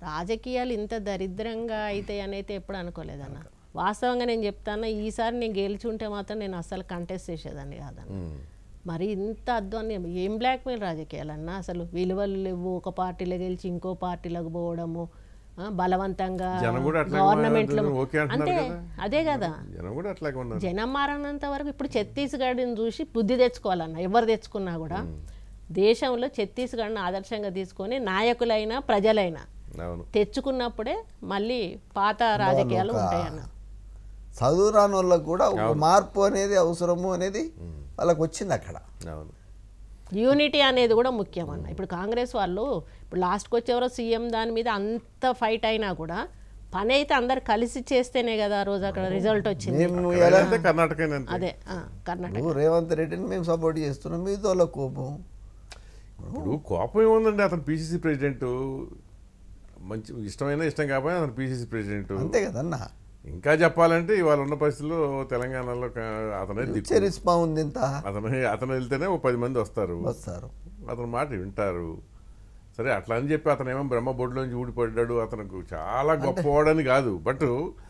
రాజకీయాలు ఇంత దరిద్రంగా అయితే అయితే ఎప్పుడు అనుకోలేదన్న వాస్తవంగా నేను చెప్తాను ఈసారి నేను గెలిచి ఉంటే మాత్రం నేను అస్సలు కంటెస్ట్ చేసేదాన్ని కాదన్న ఉమ్. మరి ఇంత అధ్వాన్ని ఏం బ్లాక్మెయిల్ రాజకీయాలన్నా అసలు విలువలు లేవు ఒక పార్టీలో గెలిచి ఇంకో పార్టీలోకి పోవడము ఆ, బలవంతంగా జనం కూడా అట్లాగే గవర్నమెంట్లో ఉన్నారు, ఓకే అంటున్నారు అంటే కదా. అదే కదా జనం కూడా అట్లాగే ఉన్నారు జనం మారనంత వరకు ఇప్పుడు ఛత్తీస్గఢ్ని చూసి బుద్ధి తెచ్చుకోవాలన్న ఎవరు తెచ్చుకున్నా కూడా దేశంలో ఛత్తీస్గఢ్ని ఆదర్శంగా తీసుకొని నాయకులైనా ప్రజలైనా అవును తెచ్చుకున్నప్పుడే మళ్ళీ పాత రాజకీయాలు ఉంటాయన్న చదువు రాని వాళ్ళకు కూడా ఒక మార్పు అనేది అవసరము అనేది వాళ్ళకి వచ్చింది అక్కడ అవును యూనిటీ అనేది కూడా ముఖ్యం అన్న ఇప్పుడు కాంగ్రెస్ వాళ్ళు ఇప్పుడు లాస్ట్కి వచ్చేవరో సీఎం దాని మీద అంత ఫైట్ అయినా కూడా పని అయితే అందరు కలిసి చేస్తేనే కదా ఆ రోజు అక్కడ రిజల్ట్ వచ్చింది మేము ఎలా అయితే కర్ణాటక అదే ఆ, కర్ణాటక ఇప్పుడు రేవంత్ రెడ్డిని మేము సపోర్ట్ చేస్తున్నాం మీతో వాళ్ళ కోపం ఇప్పుడు కోపం ఏముందండి అతను పిసిసి ప్రెసిడెంట్ మంచి ఇష్టమైన ఇష్టం కాకపోయినా అతను పిసిసి ప్రెసిడెంట్ అంతే కదన్నా ఇంకా చెప్పాలంటే ఇవాళ ఉన్న పరిస్థితుల్లో తెలంగాణలో క- అతనే దిక్కు చరిస్మా ఉంది ఇంత అతను అతను వెళ్తేనే ఓ పది మంది వస్తారు వస్తారు అతని మాట వింటారు సరే అట్లా అని చెప్పి అతను ఏమో బ్రహ్మ బొడ్లోంచి ఊడిపడ్డాడు అతనికి చాలా గొప్పవాడని కాదు బట్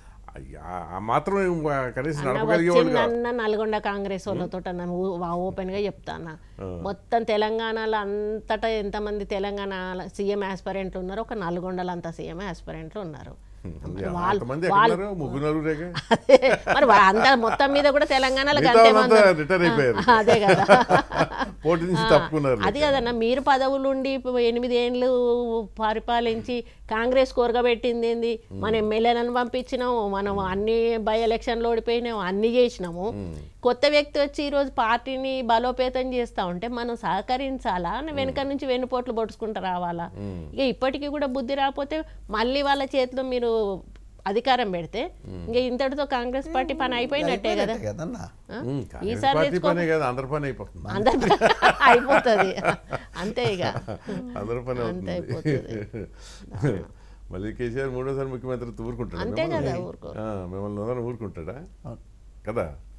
ఆ మాత్రం కనీసం అన్న నడపగలిగేవాడు కాదు వచ్చిందన్న నల్గొండ కాంగ్రెస్ వాళ్ళతో నన్ను ఓపెన్ గా చెప్తాను మొత్తం తెలంగాణలో అంతటా ఎంతమంది తెలంగాణ సీఎం ఆస్పరెంట్లు ఉన్నారు ఒక నల్గొండలో అంత సీఎం ఆస్పరెంట్లు ఉన్నారు మరి వాళ్ళు అంతమంది ఎక్కడున్నారు ముగ్గురు నలుగురేగా అదే మరి వా- అంత మొత్తం మీద కూడా తెలంగాణలో మిగతా గంతే వాళ్ళంతా మంది రిటైర్ అయిపోయారు అదే కదా పోటీ నుంచి తప్పుకున్నారు అది కదన్న మీరు పదవులుండి ఇప్పుడు ఎనిమిది ఏండ్లు పరిపాలించి కాంగ్రెస్ కోరగబెట్టింది ఏంది మన ఎమ్మెల్యేలను పంపించినాము మనం అన్ని బై ఎలక్షన్లు ఓడిపోయినాము అన్ని చేసినాము కొత్త వ్యక్తి వచ్చి ఈరోజు పార్టీని బలోపేతం చేస్తా ఉంటే మనం సహకరించాలా వెనుక నుంచి వెన్నుపోట్లు పొడుచుకుంటూ రావాలా ఇక ఇప్పటికీ కూడా బుద్ధి రాకపోతే మళ్ళీ వాళ్ళ చేతిలో మీరు అధికారం పెడితే ఇంకా ఇంతటితో కాంగ్రెస్ పార్టీ పని అయిపోయినట్టే కదా అయిపోయినట్టే కదన్నా ఆ? ఉమ్, కాంగ్రెస్ ఈసారి పార్టీ తెచ్చుకో పనే కాదు అందరి పని అయిపోతుంది అందరి అయిపోతుంది అంతే ఇక అందరి పని అంతే అవుతుంది అయిపోతుంది మళ్ళీ కేసీఆర్ మూడోసారి ముఖ్యమంత్రి ఊరుకుంటాడా అంతే మిమ్మల్ని? కదా, ఊరుకో. ఆ, మిమ్మల్ని వదలని ఊరుకుంటాడా కదా